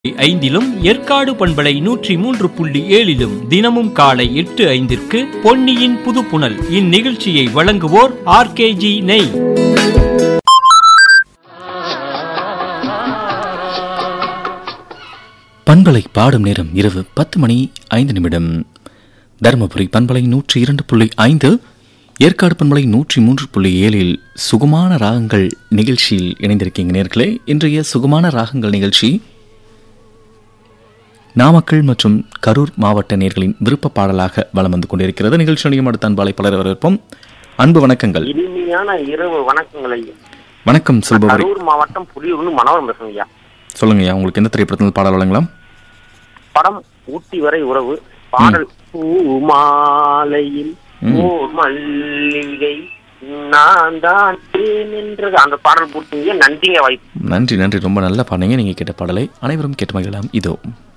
ஐந்திலும் ஏற்காடு பண்பலை நூற்றி மூன்று புள்ளி ஏழிலும் தினமும் காலை எட்டு ஐந்திற்கு பொன்னியின் புதுப்புணல் இந்நிகழ்ச்சியை வழங்குவோர் ஆர்கேஜி நெய் பண்பலை பாடும் நேரம் இரவு பத்து மணி ஐந்து நிமிடம் தருமபுரி பண்பலை நூற்றி இரண்டு புள்ளி ஐந்து ஏற்காடு பண்பலை நூற்றி மூன்று புள்ளி ஏழில் சுகமான ராகங்கள் நிகழ்ச்சியில் இணைந்திருக்கீங்க நேர்களே இன்றைய சுகமான ராகங்கள் நிகழ்ச்சி நாமக்கல் மற்றும் கரூர் மாவட்ட நேர்களின் விருப்ப பாடலாக வலம் வந்து கொண்டிருக்கிறது நிகழ்ச்சி நிலையம் அடுத்த அன்பாலை பலர் வரவேற்போம் அன்பு வணக்கங்கள் இனிமையான இரவு வணக்கங்கள் ஐயா வணக்கம் சொல்பவரை கரூர் மாவட்டம் புலியூர்னு மனோரம் பேசுங்க ஐயா சொல்லுங்க ஐயா உங்களுக்கு எந்த திரைப்படத்தில் பாடல் வழங்கலாம் படம் ஊட்டி வரை உறவு பாடல் பூமாலையில் ஓர் மல்லிகை நான் தான் தேன் என்றது அந்த பாடல் போட்டீங்க நன்றிங்க வாய்ப்பு நன்றி நன்றி ரொம்ப நல்ல பாடுங்க நீங்க கேட்ட பாடலை அனைவரும் கேட்டு மகிழலாம் இதோ